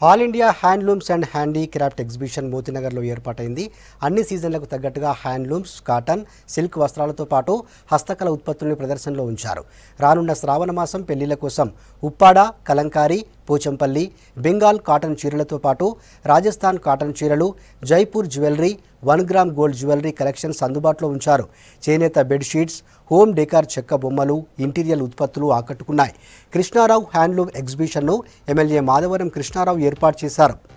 all India handlooms and handicraft exhibition మోతీనగర్లో ఏర్పాటైంది అన్ని సీజన్లకు తగ్గట్టుగా హ్యాండ్లూమ్స్ కాటన్ సిల్క్ వస్త్రాలతో పాటు హస్తకళ ఉత్పత్తులను ప్రదర్శనలో ఉంచారు రానున్న శ్రావణ మాసం పెళ్లిళ్ల కోసం ఉప్పాడ కలంకారీ పోచంపల్లి బెంగాల్ కాటన్ చీరలతో పాటు రాజస్థాన్ కాటన్ చీరలు Jaipur jewellery one gram gold jewellery collections అందుబాటులో ఉంచారు చేనేత బెడ్షీట్స్ హోమ్ డెకార్ చెక్క బొమ్మలు ఇంటీరియర్ ఉత్పత్తులు ఆకట్టుకున్నాయి కృష్ణారావు హ్యాండ్లూమ్ ఎగ్జిబిషన్ను ఎమ్మెల్యే మాధవరం కృష్ణారావు ఏర్పాటు చేశారు